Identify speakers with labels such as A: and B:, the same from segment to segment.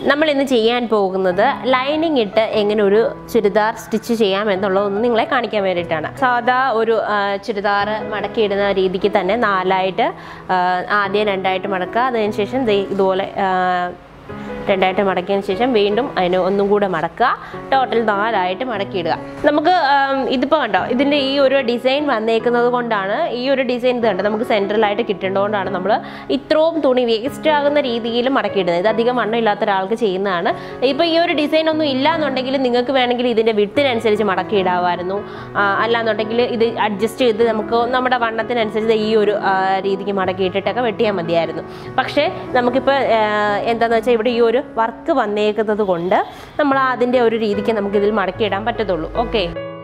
A: നമ്മൾ ഇന്ന് ചെയ്യാൻ പോകുന്നത് ലൈനിങ് ഇട്ട് എങ്ങനെ ഒരു ചുരിദാർ സ്റ്റിച്ച് ചെയ്യാം എന്നുള്ളതൊന്ന് നിങ്ങളെ കാണിക്കാൻ വേണ്ടിയിട്ടാണ് സാധാ ഒരു ആ, ചുരിദാർ മടക്കിയിടുന്ന രീതിക്ക് തന്നെ നാലായിട്ട് ആ, ആദ്യം രണ്ടായിട്ട് മടക്കുക അതിനുശേഷം ദേ ഇതുപോലെ ആ, രണ്ടായിട്ട് മടക്കിയതിന് ശേഷം വീണ്ടും അതിന് ഒന്നും കൂടെ മടക്കുക ടോട്ടൽ നാലായിട്ട് മടക്കിയിടുക നമുക്ക് ആം, ഇതിപ്പോൾ കണ്ടോ ഇതിൻ്റെ ഈ ഒരു ഡിസൈൻ വന്നേക്കുന്നത് കൊണ്ടാണ് ഈ ഒരു ഡിസൈൻ ഇത് കണ്ടോ നമുക്ക് സെൻട്രലായിട്ട് കിട്ടേണ്ടതുകൊണ്ടാണ് നമ്മൾ ഇത്രയും തുണി വേസ്റ്റ് ആകുന്ന രീതിയിൽ മടക്കിയിടുന്നത് ഇത് അധികം വണ്ണം ഇല്ലാത്ത ഒരാൾക്ക് ചെയ്യുന്നതാണ് ഇപ്പോൾ ഈ ഒരു ഡിസൈൻ ഒന്നും ഇല്ല എന്നുണ്ടെങ്കിൽ നിങ്ങൾക്ക് വേണമെങ്കിൽ ഇതിൻ്റെ വിട്ടിനനുസരിച്ച് മടക്കിയിടാമായിരുന്നു ആ, അല്ലാന്നുണ്ടെങ്കിൽ ഇത് അഡ്ജസ്റ്റ് ചെയ്ത് നമുക്ക് നമ്മുടെ വണ്ണത്തിനനുസരിച്ച് ഈ ഒരു ആ, രീതിക്ക് മടക്കിയിട്ടിട്ടൊക്കെ വെട്ടിയാൽ മതിയായിരുന്നു പക്ഷേ നമുക്കിപ്പോൾ എന്താണെന്ന് വെച്ചാൽ ഇവിടെ ഈ ഒരു വർക്ക് വന്നേക്കുന്നത് കൊണ്ട് നമ്മൾ അതിൻ്റെ ഒരു രീതിക്ക് നമുക്ക് ഇതിൽ മടക്കിയിടാൻ പറ്റത്തുള്ളൂ ഓക്കെ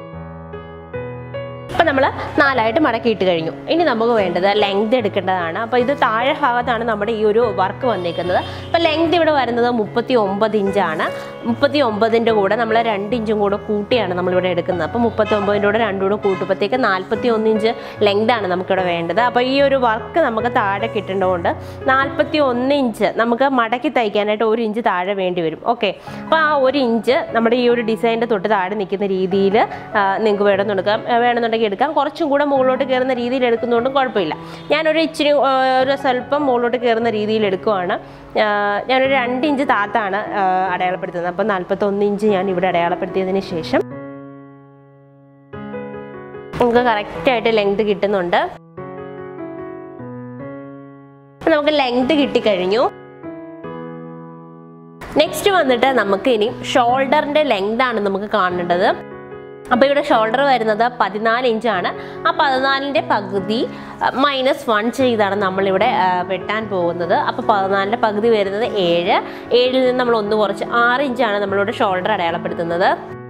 A: അപ്പം നമ്മൾ നാലായിട്ട് മടക്കിയിട്ട് കഴിഞ്ഞു ഇനി നമുക്ക് വേണ്ടത് ലെങ്ത് എടുക്കേണ്ടതാണ് അപ്പോൾ ഇത് താഴെ ഭാഗത്താണ് നമ്മുടെ ഈ ഒരു വർക്ക് വന്നേക്കുന്നത് അപ്പോൾ ലെങ്ത് ഇവിടെ വരുന്നത് മുപ്പത്തി ഒമ്പത് ഇഞ്ചാണ് മുപ്പത്തി ഒമ്പതിൻ്റെ കൂടെ നമ്മൾ രണ്ട് ഇഞ്ചും കൂടെ കൂട്ടിയാണ് നമ്മളിവിടെ എടുക്കുന്നത് അപ്പോൾ മുപ്പത്തി ഒമ്പതിൻ്റെ കൂടെ രണ്ടും കൂടെ കൂട്ടുമ്പോഴത്തേക്ക് നാൽപ്പത്തി ഒന്ന് ഇഞ്ച് ലെങ്താണ് നമുക്കിവിടെ വേണ്ടത് അപ്പോൾ ഈ ഒരു വർക്ക് നമുക്ക് താഴെ കിട്ടേണ്ടതുകൊണ്ട് നാൽപ്പത്തി ഒന്ന് ഇഞ്ച് നമുക്ക് മടക്കി തയ്ക്കാനായിട്ട് ഒരു ഇഞ്ച് താഴെ വേണ്ടി വരും ഓക്കെ അപ്പോൾ ആ ഒരു ഇഞ്ച് നമ്മുടെ ഈ ഒരു ഡിസൈനിൻ്റെ തൊട്ട് താഴെ നിൽക്കുന്ന രീതിയിൽ നിങ്ങൾക്ക് വേണമെന്നെടുക്കാം ആ, വേണമെന്നുണ്ടെങ്കിൽ എടുക്കാം കുറച്ചും കൂടെ മുകളിലോട്ട് കയറുന്ന രീതിയിൽ എടുക്കുന്നതുകൊണ്ടും കുഴപ്പമില്ല ഞാനൊരു ഇച്ചിരി ആ, ഒരു സ്വല്പം മുകളിലോട്ട് കയറുന്ന രീതിയിൽ എടുക്കുവാണ് ആ, ഞാനൊരു രണ്ട് ഇഞ്ച് താത്താണ് ആ, അടയാളപ്പെടുത്തുന്നത് അപ്പോൾ നാൽപ്പത്തൊന്ന് ഇഞ്ച് ഞാൻ ഇവിടെ അടയാളപ്പെടുത്തിയതിന് ശേഷം നമുക്ക് കറക്റ്റായിട്ട് ലെങ്ത് കിട്ടുന്നുണ്ട് അപ്പൊ നമുക്ക് ലെങ്ത് കിട്ടിക്കഴിഞ്ഞു നെക്സ്റ്റ് വന്നിട്ട് നമുക്ക് ഇനി ഷോൾഡറിന്റെ ലെങ്ത് ആണ് നമുക്ക് കാണേണ്ടത് അപ്പോൾ ഇവിടെ ഷോൾഡർ വരുന്നത് പതിനാല് ഇഞ്ചാണ് ആ പതിനാലിൻ്റെ പകുതി മൈനസ് വൺ ചെയ്താണ് നമ്മളിവിടെ ആ, വെട്ടാൻ പോകുന്നത് അപ്പോൾ പതിനാലിൻ്റെ പകുതി വരുന്നത് ഏഴ് ഏഴിൽ നിന്ന് നമ്മൾ ഒന്ന് കുറച്ച് ആറ് ഇഞ്ചാണ് നമ്മളിവിടെ ഷോൾഡർ അടയാളപ്പെടുത്തുന്നത്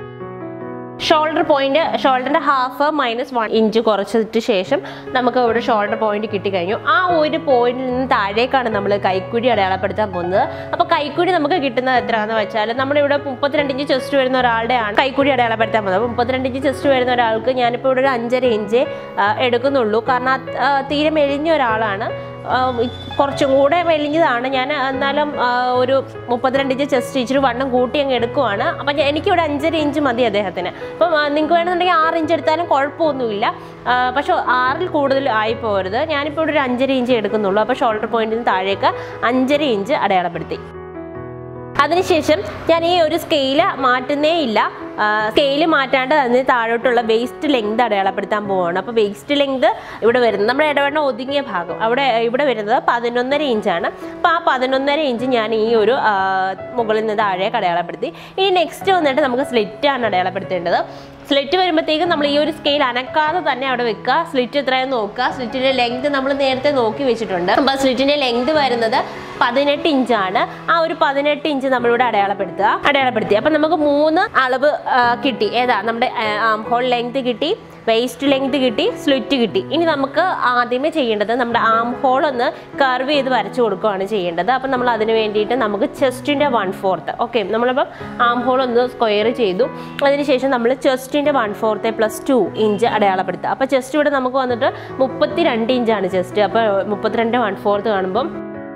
A: ഷോൾഡർ പോയിന്റ് ഷോൾഡറിന്റെ ഹാഫ് മൈനസ് വൺ ഇഞ്ച് കുറച്ചിട്ട് ശേഷം നമുക്ക് ഇവിടെ ഷോൾഡർ പോയിന്റ് കിട്ടിക്കഴിഞ്ഞു ആ ഒരു പോയിന്റിൽ നിന്ന് താഴേക്കാണ് നമ്മൾ കൈക്കുഴി അടയാളപ്പെടുത്താൻ പോകുന്നത് അപ്പോൾ കൈക്കുഴി നമുക്ക് കിട്ടുന്നത് എത്രയാണെന്ന് വെച്ചാൽ നമ്മുടെ ഇവിടെ മുപ്പത്തിരണ്ട് ഇഞ്ച് ചെസ്റ്റ് വരുന്ന ഒരാളുടെയാണ് കൈക്കുഴി അടയാളപ്പെടുത്താൻ പോകുന്നത് അപ്പോൾ മുപ്പത്തിരണ്ട് ഇഞ്ച് ചെസ്റ്റ് വരുന്ന ഒരാൾക്ക് ഞാനിപ്പോൾ ഇവിടെ ഒരു അഞ്ചര ഇഞ്ച് ആ, എടുക്കുന്നുള്ളൂ കാരണം അത്, ആ, തീരെ മെലിഞ്ഞ ഒരാളാണ് ആ, കുറച്ചും കൂടെ മെലിഞ്ഞതാണ് ഞാൻ എന്നാലും ആ, ഒരു മുപ്പത്തിരണ്ട് ഇഞ്ച് ചെസ്റ്റ് ഇച്ചിരി വണ്ണം കൂട്ടി അങ്ങ് എടുക്കുവാണ് അപ്പം ഞാൻ- എനിക്കിവിടെ അഞ്ചര ഇഞ്ച് മതി അദ്ദേഹത്തിന് അപ്പം നിങ്ങൾക്ക് വേണമെന്നുണ്ടെങ്കിൽ ആറ് ഇഞ്ച് എടുത്താലും കുഴപ്പമൊന്നുമില്ല ആ, പക്ഷെ ആറിൽ കൂടുതൽ ആയി പോകരുത് ഞാനിപ്പോൾ ഇവിടെ ഒരു അഞ്ചര ഇഞ്ച് എടുക്കുന്നുള്ളൂ അപ്പോൾ ഷോൾഡർ പോയിന്റിന് താഴേക്ക് അഞ്ചര ഇഞ്ച് അടയാളപ്പെടുത്തി അതിനുശേഷം ഞാൻ ഈ ഒരു സ്കെയില് മാറ്റുന്നേ ഇല്ല സ്കെയില് മാറ്റാണ്ട് അതിന് താഴോട്ടുള്ള വേസ്റ്റ് ലെങ്ത് അടയാളപ്പെടുത്താൻ പോവുകയാണ് അപ്പോൾ വേസ്റ്റ് ലെങ്ത് ഇവിടെ വരുന്നത് നമ്മുടെ ഇടവെണ്ണ ഒതുങ്ങിയ ഭാഗം അവിടെ ഇവിടെ വരുന്നത് പതിനൊന്നര ഇഞ്ചാണ് അപ്പോൾ ആ പതിനൊന്നര ഇഞ്ച് ഞാൻ ഈ ഒരു ആ, മുകളിൽ നിന്ന് താഴേക്ക് അടയാളപ്പെടുത്തി ഇനി നെക്സ്റ്റ് വന്നിട്ട് നമുക്ക് സ്ലിറ്റ് ആണ് അടയാളപ്പെടുത്തേണ്ടത് സ്ലിറ്റ് വരുമ്പോഴത്തേക്കും നമ്മൾ ഈ ഒരു സ്കെയിൽ അനക്കാതെ തന്നെ അവിടെ വെക്കുക സ്ലിറ്റ് എത്രയെന്ന് നോക്കുക സ്ലിറ്റിന്റെ ലെങ്ത് നമ്മൾ നേരത്തെ നോക്കി വെച്ചിട്ടുണ്ട് അപ്പോൾ സ്ലിറ്റിന്റെ ലെങ്ത് വരുന്നത് പതിനെട്ട് ഇഞ്ചാണ് ആ ഒരു പതിനെട്ട് ഇഞ്ച് നമ്മളിവിടെ അടയാളപ്പെടുത്തുക അടയാളപ്പെടുത്തി അപ്പം നമുക്ക് മൂന്ന് അളവ് ആ, കിട്ടി ഏതാ നമ്മുടെ ആം ഹോൾ ലെങ്ത് കിട്ടി വേസ്റ്റ് ലെങ്ത് കിട്ടി സ്ലിറ്റ് കിട്ടി ഇനി നമുക്ക് ആദ്യമേ ചെയ്യേണ്ടത് നമ്മുടെ ആം ഹോൾ ഒന്ന് കർവ് ചെയ്ത് വരച്ചു കൊടുക്കുകയാണ് ചെയ്യേണ്ടത് അപ്പം നമ്മൾ അതിന് വേണ്ടിയിട്ട് നമുക്ക് ചെസ്റ്റിൻ്റെ വൺ ഫോർത്ത് ഓക്കെ നമ്മളിപ്പം ആം ഹോൾ ഒന്ന് സ്ക്വയർ ചെയ്തു അതിനുശേഷം നമ്മൾ ചെസ്റ്റിൻ്റെ one fourth plus two inch അടയാളപ്പെടുത്തുക അപ്പോൾ ചെസ്റ്റ് ഇവിടെ നമുക്ക് വന്നിട്ട് മുപ്പത്തി രണ്ട് ഇഞ്ചാണ് ചെസ്റ്റ് അപ്പോൾ മുപ്പത്തിരണ്ട് വൺ ഫോർത്ത് കാണുമ്പം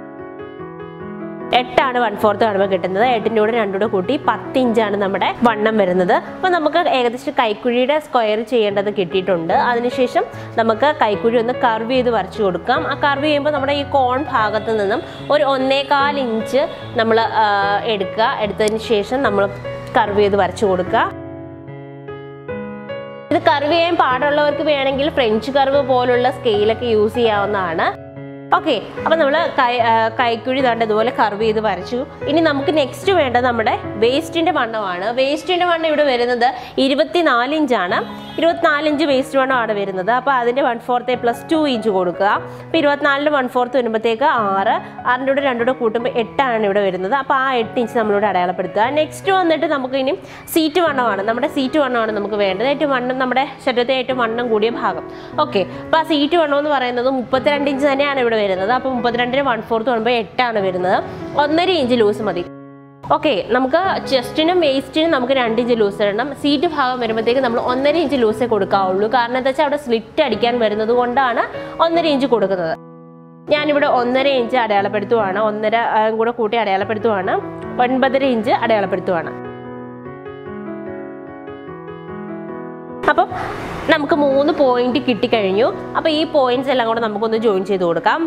A: എട്ടാണ് വൺ ഫോർത്ത് കാണുമ്പോൾ കിട്ടുന്നത് എട്ടിൻ്റെ കൂടെ രണ്ടും കൂടെ കൂട്ടി പത്ത് ഇഞ്ചാണ് നമ്മുടെ വണ്ണം വരുന്നത് അപ്പോൾ നമുക്ക് ഏകദേശം കൈക്കുഴിയുടെ സ്ക്വയർ ചെയ്യേണ്ടത് കിട്ടിയിട്ടുണ്ട് അതിനുശേഷം നമുക്ക് കൈക്കുഴി ഒന്ന് കർവ് ചെയ്ത് വരച്ചു കൊടുക്കാം ആ കർവ് ചെയ്യുമ്പോൾ നമ്മുടെ ഈ കോൺ ഭാഗത്ത് നിന്നും ഒരു ഒന്നേകാൽ ഇഞ്ച് നമ്മൾ എടുക്കുക എടുത്തതിന് ശേഷം നമ്മൾ കർവ് ചെയ്ത് വരച്ചു കൊടുക്കുക ഇത് കർവ് ചെയ്യാൻ പാടുള്ളവർക്ക് വേണമെങ്കിൽ ഫ്രഞ്ച് കർവ് പോലുള്ള സ്കെയിലൊക്കെ യൂസ് ചെയ്യാവുന്നതാണ് ഓക്കെ അപ്പം നമ്മൾ കൈ ആ, കൈക്കുഴി ദാണ്ട് ഇതുപോലെ കർവ് ചെയ്ത് വരച്ചു ഇനി നമുക്ക് നെക്സ്റ്റ് വേണ്ടത് നമ്മുടെ വേസ്റ്റിൻ്റെ വണ്ണമാണ് വേസ്റ്റിൻ്റെ വണ്ണം ഇവിടെ വരുന്നത് ഇരുപത്തിനാല് ഇഞ്ചാണ് ഇരുപത്തിനാല് ഇഞ്ച് വേസ്റ്റ് വണ്ണമാണ് വരുന്നത് അപ്പോൾ അതിൻ്റെ one fourth plus two inch കൊടുക്കുക അപ്പോൾ ഇരുപത്തിനാലിൻ്റെ വൺ ഫോർത്ത് വരുമ്പോഴത്തേക്ക് ആറ് ആറിൻ്റെ കൂടെ രണ്ടുകൂടെ കൂട്ടുമ്പോൾ എട്ടാണ് ഇവിടെ വരുന്നത് അപ്പോൾ ആ എട്ട് ഇഞ്ച് നമ്മളിവിടെ അടയാളപ്പെടുത്തുക നെക്സ്റ്റ് വന്നിട്ട് നമുക്ക് ഇനി സീറ്റ് വണ്ണമാണ് നമ്മുടെ സീറ്റ് വണ്ണമാണ് നമുക്ക് വേണ്ടത് ഏറ്റവും വണ്ണം നമ്മുടെ ശരീരത്തെ ഏറ്റവും വണ്ണം കൂടിയ ഭാഗം ഓക്കെ അപ്പോൾ ആ സീറ്റ് വണ്ണം എന്ന് പറയുന്നത് മുപ്പത്തിരണ്ട് ഇഞ്ച് തന്നെയാണ് ഇവിടെ വരുന്നത് അപ്പോൾ മുപ്പത്തിരണ്ടിന് വൺ ഫോർത്ത് വരുമ്പോൾ എട്ടാണ് വരുന്നത് ഒന്നര ഇഞ്ച് ലൂസ് മതി ഓക്കെ നമുക്ക് ചെസ്റ്റിനും വേസ്റ്റിനും നമുക്ക് രണ്ട് ഇഞ്ച് ലൂസ് ഇടണം സീറ്റ് ഭാഗം വരുമ്പോഴത്തേക്ക് നമ്മൾ ഒന്നര ഇഞ്ച് ലൂസേ കൊടുക്കാവുള്ളൂ കാരണം എന്താ വെച്ചാൽ അവിടെ സ്ലിറ്റ് അടിക്കാൻ വരുന്നത് കൊണ്ടാണ് ഒന്നര ഇഞ്ച് കൊടുക്കുന്നത് ഞാനിവിടെ ഒന്നര ഇഞ്ച് അടയാളപ്പെടുത്തുവാണ് ഒന്നര ആ, കൂടെ കൂട്ടി അടയാളപ്പെടുത്തുവാണ് ഒൻപതര ഇഞ്ച് അടയാളപ്പെടുത്തുവാണ് അപ്പം നമുക്ക് മൂന്ന് പോയിന്റ് കിട്ടിക്കഴിഞ്ഞു അപ്പോൾ ഈ പോയിന്റ്സ് എല്ലാം കൂടെ നമുക്കൊന്ന് ജോയിൻ ചെയ്ത് കൊടുക്കാം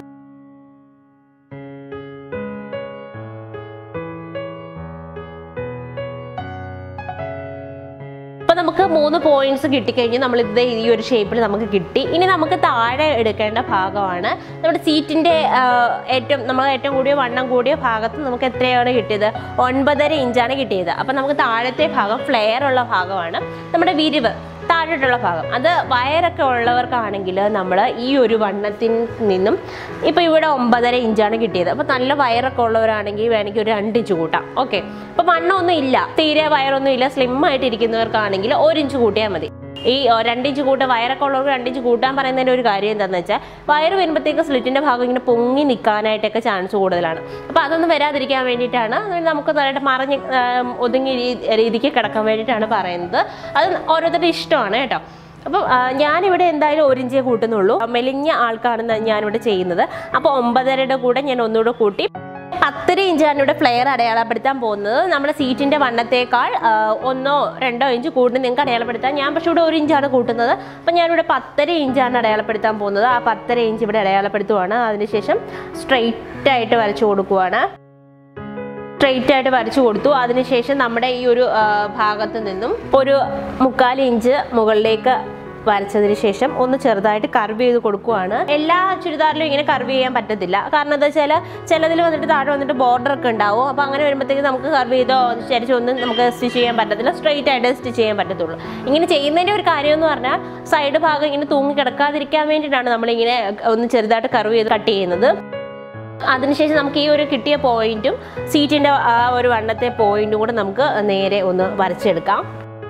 A: അപ്പൊ നമുക്ക് മൂന്ന് പോയിന്റ്സ് കിട്ടിക്കഴിഞ്ഞ് നമ്മൾ ഇത് ഈ ഒരു ഷേപ്പിൽ നമുക്ക് കിട്ടി ഇനി നമുക്ക് താഴെ എടുക്കേണ്ട ഭാഗമാണ് നമ്മുടെ സീറ്റിന്റെ ആ, ഏറ്റവും നമ്മൾ ഏറ്റവും കൂടിയ വണ്ണം കൂടിയ ഭാഗത്ത് നമുക്ക് എത്രയാണ് കിട്ടിയത് ഒൻപതര ഇഞ്ചാണ് കിട്ടിയത് അപ്പൊ നമുക്ക് താഴത്തെ ഭാഗം ഫ്ലെയർ ഉള്ള ഭാഗമാണ് നമ്മുടെ വിരിവ് താഴോട്ടുള്ള ഭാഗം അത് വയറൊക്കെ ഉള്ളവർക്കാണെങ്കിൽ നമ്മൾ ഈ ഒരു വണ്ണത്തിൽ നിന്നും ഇപ്പോൾ ഇവിടെ ഒമ്പതര ഇഞ്ചാണ് കിട്ടിയത് അപ്പോൾ നല്ല വയറൊക്കെ ഉള്ളവരാണെങ്കിൽ വേണമെങ്കിൽ ഒരു രണ്ട് ഇഞ്ച് കൂട്ടാം ഓക്കെ അപ്പോൾ വണ്ണമൊന്നും ഇല്ല തീരെ വയറൊന്നും ഇല്ല സ്ലിം ആയിട്ട് ഇരിക്കുന്നവർക്കാണെങ്കിൽ ഒരു ഇഞ്ച് കൂട്ടിയാൽ മതി ഈ ഓ, രണ്ട് ഇഞ്ച് കൂട്ട വയറൊക്കെ ഉള്ളവർക്ക് രണ്ട് ഇഞ്ച് കൂട്ടാൻ പറയുന്നതിൻ്റെ ഒരു കാര്യം എന്താണെന്ന് വെച്ചാൽ വയറ് വരുമ്പോഴത്തേക്ക് സ്ലിറ്റിൻ്റെ ഭാഗം ഇങ്ങനെ പൊങ്ങി നിൽക്കാനായിട്ടൊക്കെ ചാൻസ് കൂടുതലാണ് അപ്പോൾ അതൊന്നും വരാതിരിക്കാൻ വേണ്ടിയിട്ടാണ് നമുക്ക് നല്ലതായിട്ട് മറിഞ്ഞ് ആം, ഒതുങ്ങിയ രീ- രീതിക്ക് കിടക്കാൻ വേണ്ടിയിട്ടാണ് പറയുന്നത് അത് ഓരോരുത്തരുടെ ഇഷ്ടമാണ് കേട്ടോ അപ്പം ആ, ഞാനിവിടെ എന്തായാലും ഒരു ഇഞ്ചേ കൂട്ടുന്നുള്ളൂ മെലിഞ്ഞ ആൾക്കാണ് ന- ഞാനിവിടെ ചെയ്യുന്നത് അപ്പോൾ ഒമ്പതരയുടെ കൂടെ ഞാൻ ഒന്നുകൂടെ കൂട്ടി പത്തര ഇഞ്ചാണ് ഇവിടെ ഫ്ലെയർ അടയാളപ്പെടുത്താൻ പോകുന്നത് നമ്മുടെ സീറ്റിന്റെ വണ്ണത്തേക്കാൾ ആ, ഒന്നോ രണ്ടോ ഇഞ്ച് കൂട്ടി നിങ്ങൾക്ക് അടയാളപ്പെടുത്താം ഞാൻ പക്ഷേ ഇവിടെ ഒരു ഇഞ്ചാണ് കൂട്ടുന്നത് അപ്പം ഞാനിവിടെ പത്തര ഇഞ്ചാണ് അടയാളപ്പെടുത്താൻ പോകുന്നത് ആ പത്തര ഇഞ്ച് ഇവിടെ അടയാളപ്പെടുത്തുവാണ് അതിനുശേഷം സ്ട്രെയിറ്റ് ആയിട്ട് വരച്ചു കൊടുക്കുവാണ് സ്ട്രെയിറ്റ് ആയിട്ട് വരച്ചു കൊടുത്തു അതിനുശേഷം നമ്മുടെ ഈ ഒരു ആ, ഭാഗത്ത് നിന്നും ഒരു മുക്കാൽ ഇഞ്ച് മുകളിലേക്ക് വരച്ചതിന് ശേഷം ഒന്ന് ചെറുതായിട്ട് കർവ് ചെയ്ത് കൊടുക്കുവാണ് എല്ലാ ചുരിദാറിലും ഇങ്ങനെ കർവ് ചെയ്യാൻ പറ്റത്തില്ല കാരണം എന്താ വെച്ചാൽ ചിലതിൽ വന്നിട്ട് താഴെ വന്നിട്ട് ബോർഡർ ഒക്കെ ഉണ്ടാവും അപ്പോൾ അങ്ങനെ വരുമ്പോഴത്തേക്ക് നമുക്ക് കർവ് ചെയ്തോ ചരിച്ചോ ഒന്നും നമുക്ക് സ്റ്റിച്ച് ചെയ്യാൻ പറ്റത്തില്ല സ്ട്രെയിറ്റ് ആയിട്ട് സ്റ്റിച്ച് ചെയ്യാൻ പറ്റത്തുള്ളൂ ഇങ്ങനെ ചെയ്യുന്നതിൻ്റെ ഒരു കാര്യം എന്ന് പറഞ്ഞാൽ സൈഡ് ഭാഗം ഇങ്ങനെ തൂങ്ങി കിടക്കാതിരിക്കാൻ വേണ്ടിയിട്ടാണ് നമ്മളിങ്ങനെ ഒന്ന് ചെറുതായിട്ട് കർവ് ചെയ്ത് കട്ട് ചെയ്യുന്നത് അതിനുശേഷം നമുക്ക് ഈ ഒരു കിട്ടിയ പോയിന്റും സീറ്റിന്റെ ആ ഒരു വണ്ണത്തെ പോയിന്റും കൂടെ നമുക്ക് നേരെ ഒന്ന് വരച്ചെടുക്കാം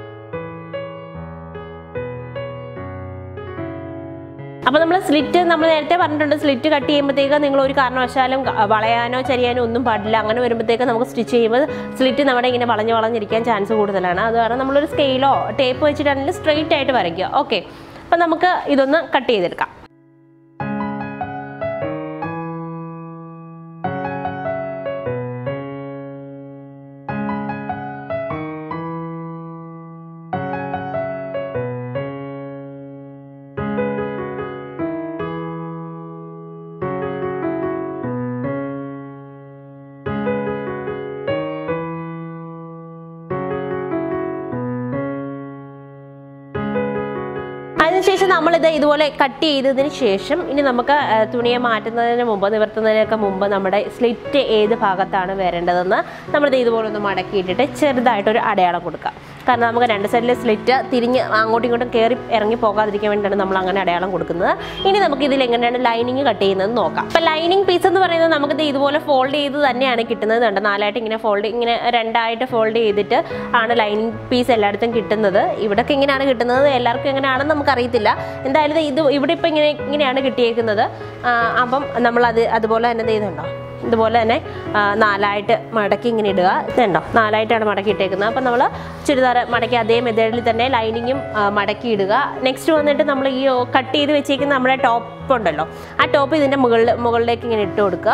A: അപ്പൊ നമ്മൾ സ്ലിറ്റ് നമ്മൾ നേരത്തെ പറഞ്ഞിട്ടുണ്ട് സ്ലിറ്റ് കട്ട് ചെയ്യുമ്പോഴത്തേക്ക് നിങ്ങൾ ഒരു കാരണവശാലും ക- വളയാനോ ചരിയാനോ ഒന്നും പാടില്ല അങ്ങനെ വരുമ്പോഴത്തേക്ക് നമുക്ക് സ്റ്റിച്ച് ചെയ്യുമ്പോൾ സ്ലിറ്റ് നമ്മുടെ ഇങ്ങനെ വളഞ്ഞു വളഞ്ഞിരിക്കാൻ ചാൻസ് കൂടുതലാണ് അത് കാരണം നമ്മളൊരു സ്കെയിലോ ടേപ്പ് വെച്ചിട്ടാണെങ്കിൽ സ്ട്രെയിറ്റ് ആയിട്ട് വരയ്ക്കുക ഓക്കെ അപ്പൊ നമുക്ക് ഇതൊന്ന് കട്ട് ചെയ്തെടുക്കാം അതിനുശേഷം നമ്മളിത് ഇതുപോലെ കട്ട് ചെയ്തതിന് ശേഷം ഇനി നമുക്ക് ആ, തുണിയെ മാറ്റുന്നതിന് മുമ്പ് നിവർത്തുന്നതിനൊക്കെ മുമ്പ് നമ്മുടെ സ്ലിറ്റ് ഏത് ഭാഗത്താണ് വരേണ്ടതെന്ന് നമ്മളിത് ഇതുപോലെ ഒന്ന് മടക്കിയിട്ടിട്ട് ചെറുതായിട്ടൊരു അടയാളം കൊടുക്കുക കാരണം നമുക്ക് രണ്ട് സൈഡിലെ സ്ലിറ്റ് തിരിഞ്ഞ് അങ്ങോട്ടും ഇങ്ങോട്ടും കയറി ഇറങ്ങി പോകാതിരിക്കാൻ വേണ്ടിയാണ് നമ്മൾ അങ്ങനെ അടയാളം കൊടുക്കുന്നത് ഇനി നമുക്ക് ഇതിൽ എങ്ങനെയാണ് ലൈനിങ് കട്ട് ചെയ്യുന്നത് നോക്കാം അപ്പം ലൈനിങ് പീസ് എന്ന് പറയുന്നത് നമുക്ക് ദേ ഇതുപോലെ ഫോൾഡ് ചെയ്ത് തന്നെയാണ് കിട്ടുന്നത് കണ്ട് നാലായിട്ട് ഇങ്ങനെ ഫോൾഡ് ഇങ്ങനെ രണ്ടായിട്ട് ഫോൾഡ് ചെയ്തിട്ട് ആണ് ലൈനിങ് പീസ് എല്ലായിടത്തും കിട്ടുന്നത് ഇവിടൊക്കെ ഇങ്ങനെയാണ് കിട്ടുന്നത് എല്ലാവർക്കും എങ്ങനെയാണെന്ന് നമുക്കറിയത്തില്ല എന്തായാലും ദേ ഇത് ഇവിടെ ഇപ്പം ഇങ്ങനെ ഇങ്ങനെയാണ് കിട്ടിയേക്കുന്നത് ആ, അപ്പം നമ്മൾ അത് അതുപോലെ തന്നെ ഇത് ചെയ്യുന്നുണ്ടോ ഇതുപോലെ തന്നെ ആ, നാലായിട്ട് മടക്കി ഇങ്ങനെ ഇടുക ഇതുണ്ടോ നാലായിട്ടാണ് മടക്കി ഇട്ടേക്കുന്നത് അപ്പം നമ്മൾ ചുരിദാർ മടക്കി അതേ മെത്തേഡിൽ തന്നെ ലൈനിങ്ങും ആ, മടക്കി ഇടുക നെക്സ്റ്റ് വന്നിട്ട് നമ്മൾ ഈ കട്ട് ചെയ്ത് വെച്ചേക്കുന്ന നമ്മുടെ ടോപ്പ് ഉണ്ടല്ലോ ആ ടോപ്പ് ഇതിൻ്റെ മുകളിൽ മുകളിലേക്ക് ഇങ്ങനെ ഇട്ട് കൊടുക്കുക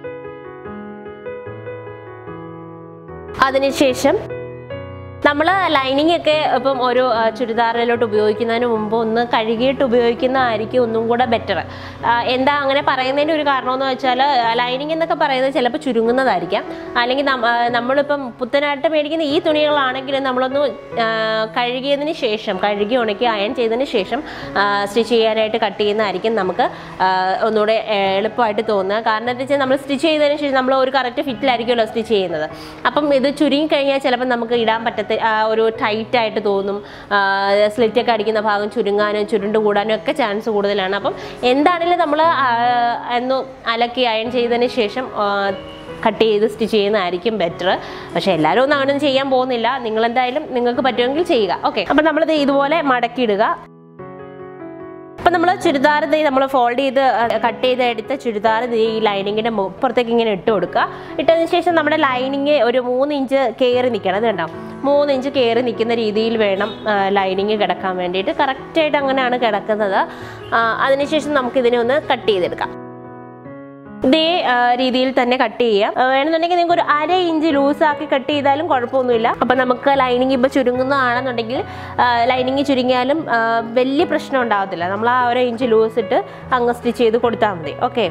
A: അതിനുശേഷം നമ്മൾ ലൈനിങ് ഒക്കെ ഇപ്പം ഒരു ആ, ചുരിദാറിലോട്ട് ഉപയോഗിക്കുന്നതിന് മുമ്പ് ഒന്ന് കഴുകിയിട്ട് ഉപയോഗിക്കുന്നതായിരിക്കും ഒന്നും കൂടെ ബെറ്റർ എന്താ അങ്ങനെ പറയുന്നതിൻ്റെ ഒരു കാരണം എന്ന് വെച്ചാൽ ലൈനിങ് എന്നൊക്കെ പറയുന്നത് ചിലപ്പോൾ ചുരുങ്ങുന്നതായിരിക്കാം അല്ലെങ്കിൽ നം- ആ, നമ്മളിപ്പം പുത്തനായിട്ട് മേടിക്കുന്ന ഈ തുണികളാണെങ്കിൽ നമ്മളൊന്ന് ആ, കഴുകിയതിന് ശേഷം കഴുകി ഉണക്കി അയൺ ചെയ്തതിന് ശേഷം സ്റ്റിച്ച് ചെയ്യാനായിട്ട് കട്ട് ചെയ്യുന്നതായിരിക്കും നമുക്ക് ആ, ഒന്നുകൂടെ എളുപ്പമായിട്ട് തോന്നുക കാരണം എന്താ വെച്ചാൽ നമ്മൾ സ്റ്റിച്ച് ചെയ്തതിന് ശേഷം നമ്മൾ ഒരു കറക്റ്റ് ഫിറ്റിലായിരിക്കുമല്ലോ സ്റ്റിച്ച് ചെയ്യുന്നത് അപ്പം ഇത് ചുരുങ്ങി കഴിഞ്ഞാൽ ചിലപ്പോൾ നമുക്ക് ഇടാൻ പറ്റത്ത ആ, ഒരു ടൈറ്റ് ആയിട്ട് തോന്നും സ്ലിറ്റ് ഒക്കെ അടിക്കുന്ന ഭാഗം ചുരുങ്ങാനും ചുരുണ്ട് കൂടാനും ഒക്കെ ചാൻസ് കൂടുതലാണ് അപ്പം എന്താണെങ്കിലും നമ്മൾ ഒന്ന് അലക്കി അയൺ ചെയ്തതിന് ശേഷം ആ, കട്ട് ചെയ്ത് സ്റ്റിച്ച് ചെയ്യുന്നതായിരിക്കും ബെറ്റർ പക്ഷേ എല്ലാവരും ഒന്നും അങ്ങനെ ചെയ്യാൻ പോകുന്നില്ല നിങ്ങൾ എന്തായാലും നിങ്ങൾക്ക് പറ്റുമെങ്കിൽ ചെയ്യുക ഓക്കെ അപ്പം നമ്മളിത് ഇതുപോലെ മടക്കിയിടുക അപ്പം നമ്മൾ ചുരിദാർ നമ്മൾ ഫോൾഡ് ചെയ്ത് കട്ട് ചെയ്ത് എടുത്ത ചുരിദാർ ഈ ലൈനിങ്ങിൻ്റെ പുറത്തേക്ക് ഇങ്ങനെ ഇട്ട് കൊടുക്കുക ഇട്ടതിന് ശേഷം നമ്മുടെ ലൈനിങ് ഒരു മൂന്ന് ഇഞ്ച് കയറി നിൽക്കണം അത് കണ്ടോ മൂന്ന് ഇഞ്ച് കയറി നിൽക്കുന്ന രീതിയിൽ വേണം ലൈനിങ് കിടക്കാൻ വേണ്ടിയിട്ട് കറക്റ്റായിട്ട് അങ്ങനെയാണ് കിടക്കുന്നത് ആ, അതിനുശേഷം നമുക്ക് ഇതിനെ ഒന്ന് കട്ട് ചെയ്തെടുക്കാം ഇതേ ആ, രീതിയിൽ തന്നെ കട്ട് ചെയ്യാം ആ, വേണമെന്നുണ്ടെങ്കിൽ നിങ്ങൾക്ക് ഒരു അര ഇഞ്ച് ലൂസ് ആക്കി കട്ട് ചെയ്താലും കുഴപ്പമൊന്നുമില്ല അപ്പം നമുക്ക് ലൈനിങ് ഇപ്പോൾ ചുരുങ്ങുന്നതാണെന്നുണ്ടെങ്കിൽ ലൈനിങ് ചുരുങ്ങിയാലും ആ, വലിയ പ്രശ്നം ഉണ്ടാകത്തില്ല നമ്മൾ ആ ഒരു ഇഞ്ച് ലൂസ് ഇട്ട് അങ്ങ് സ്റ്റിച്ച് ചെയ്ത് കൊടുത്താൽ മതി ഓക്കെ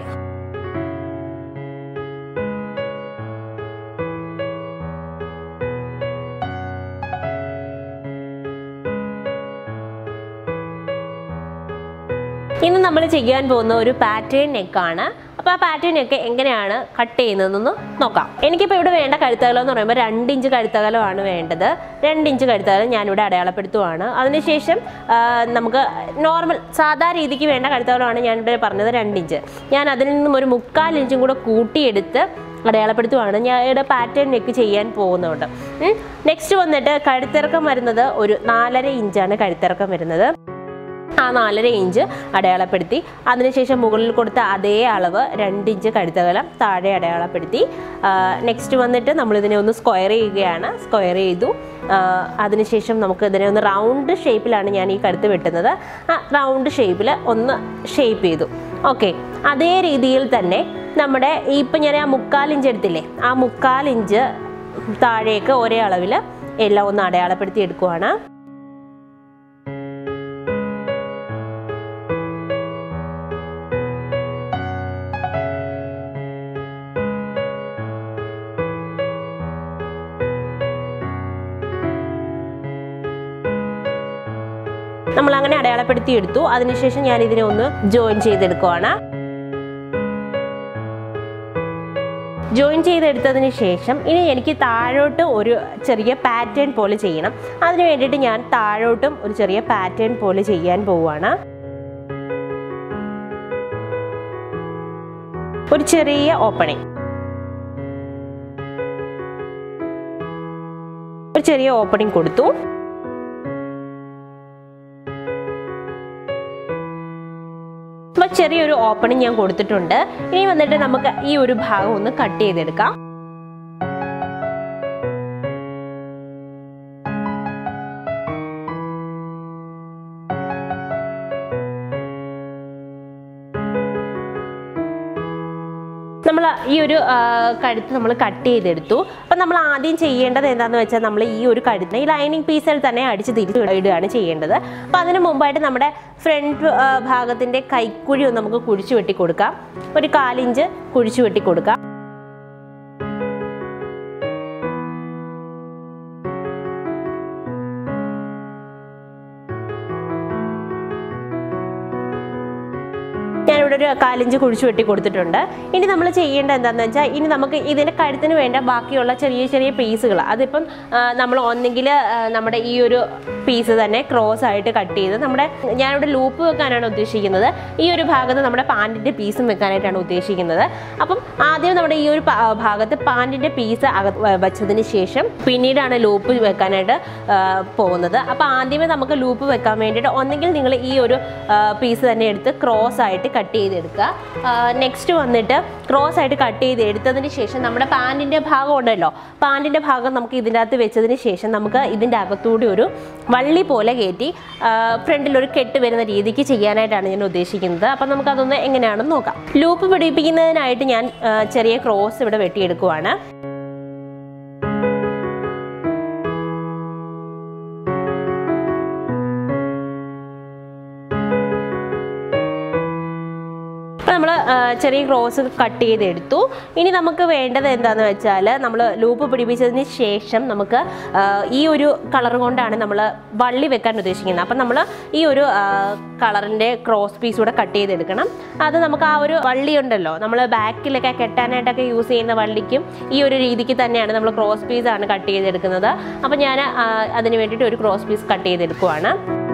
A: ഇന്ന് നമ്മൾ ചെയ്യാൻ പോകുന്ന ഒരു പാറ്റേൺ നെക്കാണ് അപ്പോൾ ആ പാറ്റേൺ നെക്ക് എങ്ങനെയാണ് കട്ട് ചെയ്യുന്നതെന്ന് നോക്കാം എനിക്കിപ്പോൾ ഇവിടെ വേണ്ട കഴുത്തകലം എന്ന് പറയുമ്പോൾ രണ്ട് ഇഞ്ച് കഴുത്തകലമാണ് വേണ്ടത് രണ്ട് ഇഞ്ച് കഴുത്തകലം ഞാനിവിടെ അടയാളപ്പെടുത്തുവാണ് അതിനുശേഷം ആ, നമുക്ക് നോർമൽ സാധാ രീതിക്ക് വേണ്ട കഴുത്തകലമാണ് ഞാനിവിടെ പറഞ്ഞത് രണ്ട് ഇഞ്ച് ഞാൻ അതിൽ നിന്നും ഒരു മുക്കാൽ ഇഞ്ചും കൂടെ കൂട്ടിയെടുത്ത് അടയാളപ്പെടുത്തുവാണ് ഞാൻ ഇവിടെ പാറ്റേൺ നെക്ക് ചെയ്യാൻ പോകുന്നുണ്ട് നെക്സ്റ്റ് വന്നിട്ട് കഴുത്തിറക്കം വരുന്നത് ഒരു നാലര ഇഞ്ചാണ് കഴുത്തിറക്കം വരുന്നത് ആ നാലര ഇഞ്ച് അടയാളപ്പെടുത്തി അതിനുശേഷം മുകളിൽ കൊടുത്ത അതേ അളവ് രണ്ട് ഇഞ്ച് കഴുത്തകലം താഴെ അടയാളപ്പെടുത്തി നെക്സ്റ്റ് വന്നിട്ട് നമ്മൾ ഇതിനെ ഒന്ന് സ്ക്വയർ ചെയ്യുകയാണ് സ്ക്വയർ ചെയ്തു ആ, അതിനുശേഷം നമുക്ക് ഇതിനെ ഒന്ന് റൗണ്ട് ഷേപ്പിലാണ് ഞാൻ ഈ കഴുത്ത് വെട്ടുന്നത് ആ റൗണ്ട് ഷേപ്പിൽ ഒന്ന് ഷേപ്പ് ചെയ്തു ഓക്കെ അതേ രീതിയിൽ തന്നെ നമ്മുടെ ഈ ഇപ്പം ഞാൻ ആ മുക്കാൽ ഇഞ്ച് എടുത്തില്ലേ ആ മുക്കാൽ ഇഞ്ച് താഴേക്ക് ഒരേ അളവിൽ എല്ലാം ഒന്ന് അടയാളപ്പെടുത്തി എടുക്കുവാണ് നമ്മൾ അങ്ങനെ അടയാളപ്പെടുത്തി എടുത്തു അതിനുശേഷം ഞാൻ ഇതിനെ ഒന്ന് ജോയിൻ ചെയ്തെടുക്കുവാണ് ജോയിൻ ചെയ്തെടുത്തതിന് ശേഷം ഇനി എനിക്ക് താഴോട്ട് ഒരു ചെറിയ പാറ്റേൺ പോലെ ചെയ്യണം അതിന് വേണ്ടിയിട്ട് ഞാൻ താഴോട്ടും ഒരു ചെറിയ പാറ്റേൺ പോലെ ചെയ്യാൻ പോവുകയാണ് ഒരു ചെറിയ ഓപ്പണിംഗ് ഒരു ചെറിയ ഓപ്പണിംഗ് കൊടുത്തു അപ്പൊ ചെറിയൊരു ഓപ്പണിംഗ് ഞാൻ കൊടുത്തിട്ടുണ്ട് ഇനി വന്നിട്ട് നമുക്ക് ഈ ഒരു ഭാഗം ഒന്ന് കട്ട് ചെയ്തെടുക്കാം നമ്മൾ ഈ ഒരു ആ, കഴുത്ത് നമ്മൾ കട്ട് ചെയ്തെടുത്തു അപ്പം നമ്മൾ ആദ്യം ചെയ്യേണ്ടത് എന്താണെന്ന് വെച്ചാൽ നമ്മൾ ഈ ഒരു കഴുത്തിന് ഈ ലൈനിങ് പീസിൽ തന്നെ അടിച്ച് തിരിച്ച് ഇടുകയാണ് ചെയ്യേണ്ടത് അപ്പം അതിന് മുമ്പായിട്ട് നമ്മുടെ ഫ്രണ്ട് ഭാഗത്തിൻ്റെ കൈക്കുഴി ഒന്ന് നമുക്ക് കുഴിച്ചു വെട്ടി കൊടുക്കാം ഒരു കാലിഞ്ച് കുഴിച്ചു വെട്ടി കൊടുക്കാം ഞാനിവിടെ ഒരു കാലിഞ്ച് കുഴിച്ചു വെട്ടി കൊടുത്തിട്ടുണ്ട് ഇനി നമ്മൾ ചെയ്യേണ്ടത് എന്താണെന്ന് വെച്ചാൽ ഇനി നമുക്ക് ഇതിൻ്റെ കഴുത്തിന് വേണ്ട ബാക്കിയുള്ള ചെറിയ ചെറിയ പീസുകൾ അതിപ്പം ആ, നമ്മൾ ഒന്നെങ്കിൽ നമ്മുടെ ഈ ഒരു പീസ് തന്നെ ക്രോസ് ആയിട്ട് കട്ട് ചെയ്ത് നമ്മുടെ ഞാനിവിടെ ലൂപ്പ് വെക്കാനാണ് ഉദ്ദേശിക്കുന്നത് ഈ ഒരു ഭാഗത്ത് നമ്മുടെ പാൻറ്റിൻ്റെ പീസും വെക്കാനായിട്ടാണ് ഉദ്ദേശിക്കുന്നത് അപ്പം ആദ്യം നമ്മുടെ ഈ ഒരു പാ- ഭാഗത്ത് പാൻറ്റിൻ്റെ പീസ് അകത്ത് വെച്ചതിന് ശേഷം പിന്നീടാണ് ലൂപ്പ് വെക്കാനായിട്ട് ആ, പോകുന്നത് അപ്പോൾ ആദ്യമേ നമുക്ക് ലൂപ്പ് വെക്കാൻ വേണ്ടിയിട്ട് ഒന്നെങ്കിൽ നിങ്ങൾ ഈ ഒരു പീസ് തന്നെ എടുത്ത് ക്രോസ് ആയിട്ട് കട്ട് ചെയ്തെടുക്കുക നെക്സ്റ്റ് വന്നിട്ട് ക്രോസ് ആയിട്ട് കട്ട് ചെയ്ത് എടുത്തതിന് ശേഷം നമ്മുടെ പാൻറ്റിൻ്റെ ഭാഗം ഉണ്ടല്ലോ പാൻറ്റിൻ്റെ ഭാഗം നമുക്ക് ഇതിൻ്റെ അകത്ത് വെച്ചതിന് ശേഷം നമുക്ക് ഇതിൻ്റെ അകത്തൂടി ഒരു വള്ളി പോലെ കയറ്റി ഫ്രണ്ടിൽ ഒരു കെട്ട് വരുന്ന രീതിക്ക് ചെയ്യാനായിട്ടാണ് ഞാൻ ഉദ്ദേശിക്കുന്നത് അപ്പം നമുക്കതൊന്ന് എങ്ങനെയാണെന്ന് നോക്കാം ലൂപ്പ് പിടിപ്പിക്കുന്നതിനായിട്ട് ഞാൻ ആ, ചെറിയ ക്രോസ് ഇവിടെ വെട്ടിയെടുക്കുവാണ് അപ്പോൾ നമ്മൾ ചെറിയ ക്രോസ് കട്ട് ചെയ്തെടുത്തു ഇനി നമുക്ക് വേണ്ടത് എന്താണെന്ന് വെച്ചാൽ നമ്മൾ ലൂപ്പ് പിടിപ്പിച്ചതിന് ശേഷം നമുക്ക് ആ, ഈ ഒരു കളർ കൊണ്ടാണ് നമ്മൾ വള്ളി വെക്കാൻ ഉദ്ദേശിക്കുന്നത് അപ്പം നമ്മൾ ഈ ഒരു കളറിൻ്റെ ക്രോസ് പീസ് കൂടെ കട്ട് ചെയ്തെടുക്കണം അത് നമുക്ക് ആ ഒരു വള്ളി ഉണ്ടല്ലോ നമ്മൾ ബാക്കിലൊക്കെ കെട്ടാനായിട്ടൊക്കെ യൂസ് ചെയ്യുന്ന വള്ളിക്കും ഈ ഒരു രീതിക്ക് തന്നെയാണ് നമ്മൾ ക്രോസ് പീസ് ആണ് കട്ട് ചെയ്തെടുക്കുന്നത് അപ്പം ഞാൻ ആ, അതിന് വേണ്ടിയിട്ട് ഒരു ക്രോസ് പീസ് കട്ട് ചെയ്തെടുക്കുവാണ്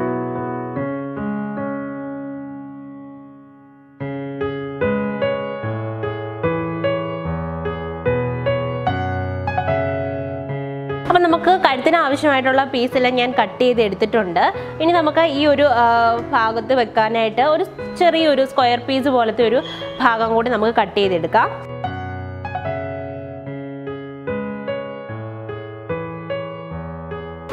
A: അപ്പം നമുക്ക് കഴുത്തിന് ആവശ്യമായിട്ടുള്ള പീസെല്ലാം ഞാൻ കട്ട് ചെയ്ത് എടുത്തിട്ടുണ്ട് ഇനി നമുക്ക് ഈ ഒരു ആ, ഭാഗത്ത് വെക്കാനായിട്ട് ഒരു ചെറിയൊരു സ്ക്വയർ പീസ് പോലത്തെ ഒരു ഭാഗം കൂടി നമുക്ക് കട്ട് ചെയ്തെടുക്കാം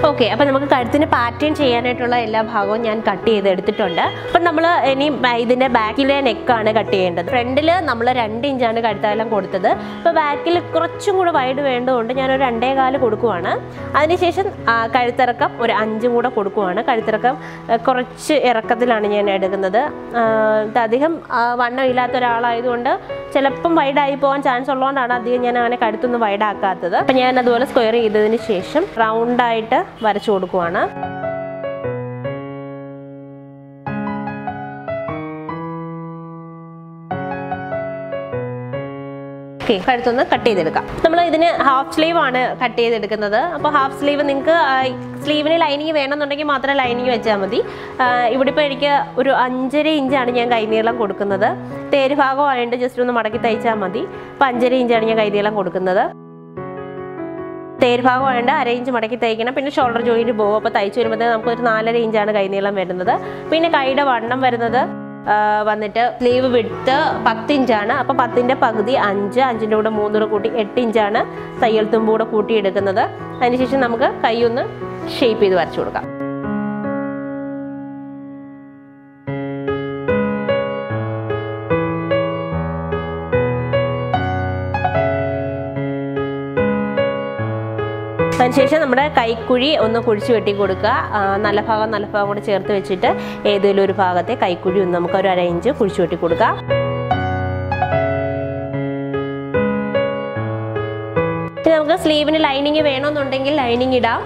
A: ഓക്കെ അപ്പം നമുക്ക് കഴുത്തിന് പാറ്റേൺ ചെയ്യാനായിട്ടുള്ള എല്ലാ ഭാഗവും ഞാൻ കട്ട് ചെയ്ത് എടുത്തിട്ടുണ്ട് അപ്പം നമ്മൾ ഇനി ബ- ഇതിൻ്റെ ബാക്കിലെ നെക്കാണ് കട്ട് ചെയ്യേണ്ടത് ഫ്രണ്ടിൽ നമ്മൾ രണ്ട് ഇഞ്ചാണ് കഴുത്താലം കൊടുത്തത് അപ്പോൾ ബാക്കിൽ കുറച്ചും കൂടെ വൈഡ് വേണ്ടതുകൊണ്ട് ഞാനൊരു രണ്ടേ കാല് കൊടുക്കുവാണ് അതിനുശേഷം ആ, കഴുത്തിറക്കം ഒരു അഞ്ചും കൂടെ കൊടുക്കുവാണ് കഴുത്തിറക്കം ആ, കുറച്ച് ഇറക്കത്തിലാണ് ഞാൻ എടുക്കുന്നത് ആ, ഇത് അധികം ആ, വണ്ണം ഇല്ലാത്ത ഒരാളായതുകൊണ്ട് ചിലപ്പം വൈഡായി പോകാൻ ചാൻസ് ഉള്ളതുകൊണ്ടാണ് അധികം ഞാൻ അങ്ങനെ കഴുത്തൊന്നും വൈഡാക്കാത്തത് അപ്പം ഞാൻ അതുപോലെ സ്ക്വയർ ചെയ്തതിന് ശേഷം റൗണ്ടായിട്ട് വരച്ചു കൊടുക്കുവാണ് ഓക്കെ കഴുത്തൊന്ന് കട്ട് ചെയ്തെടുക്കാം നമ്മൾ ഇതിന് ഹാഫ് സ്ലീവ് ആണ് കട്ട് ചെയ്തെടുക്കുന്നത് അപ്പോൾ ഹാഫ് സ്ലീവ് നിങ്ങൾക്ക് സ്ലീവിന് ലൈനിങ് വേണമെന്നുണ്ടെങ്കിൽ മാത്രം ലൈനിങ് വെച്ചാൽ മതി ആ, ഇവിടെ ഇപ്പോൾ എനിക്ക് ഒരു അഞ്ചര ഇഞ്ചാണ് ഞാൻ കൈനീളം കൊടുക്കുന്നത് തേര് ഭാഗമായിട്ട് ജസ്റ്റ് ഒന്ന് മടക്കി തയ്ച്ചാൽ മതി അപ്പോൾ അഞ്ചര ഇഞ്ചാണ് ഞാൻ കൈനീളം കൊടുക്കുന്നത് തേര് ഭാഗമായിട്ട് അര ഇഞ്ച് മടക്കി തയ്ക്കണം പിന്നെ ഷോൾഡർ ജോയിന്റ് പോകും അപ്പോൾ തയ്ച്ച് വരുമ്പോഴത്തേക്ക് നമുക്കൊരു നാലര ഇഞ്ചാണ് കൈനീളം വരുന്നത് പിന്നെ കൈയുടെ വണ്ണം വരുന്നത് ആ, വന്നിട്ട് സ്ലീവ് വിട്ട് പത്ത് ഇഞ്ചാണ് അപ്പോൾ പത്തിൻ്റെ പകുതി അഞ്ച് അഞ്ചിൻ്റെ കൂടെ മൂന്നൂടെ കൂട്ടി എട്ട് ഇഞ്ചാണ് തയ്യൽ തുമ്പ് കൂടെ കൂട്ടിയെടുക്കുന്നത് അതിനുശേഷം നമുക്ക് കൈ ഒന്ന് ഷേപ്പ് ചെയ്ത് വരച്ചു കൊടുക്കാം അതിനുശേഷം നമ്മുടെ കൈക്കുഴി ഒന്ന് കുഴിച്ച് വെട്ടി കൊടുക്കുക ആ, നല്ല ഭാഗം നല്ല ഭാഗം കൂടെ ചേർത്ത് വെച്ചിട്ട് ഏതെങ്കിലും ഒരു ഭാഗത്തെ കൈക്കുഴി ഒന്ന് നമുക്ക് ഒരു അര ഇഞ്ച് കുഴിച്ച് വെട്ടി കൊടുക്കുക പിന്നെ നമുക്ക് സ്ലീവിന് ലൈനിങ് വേണമെന്നുണ്ടെങ്കിൽ ലൈനിങ് ഇടാം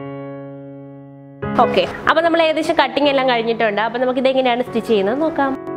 A: ഓക്കെ അപ്പോൾ നമ്മൾ ഏകദേശം കട്ടിങ് എല്ലാം കഴിഞ്ഞിട്ടുണ്ട് അപ്പോൾ നമുക്ക് ഇതെങ്ങനെയാണ് സ്റ്റിച്ച് ചെയ്യുന്നത് നോക്കാം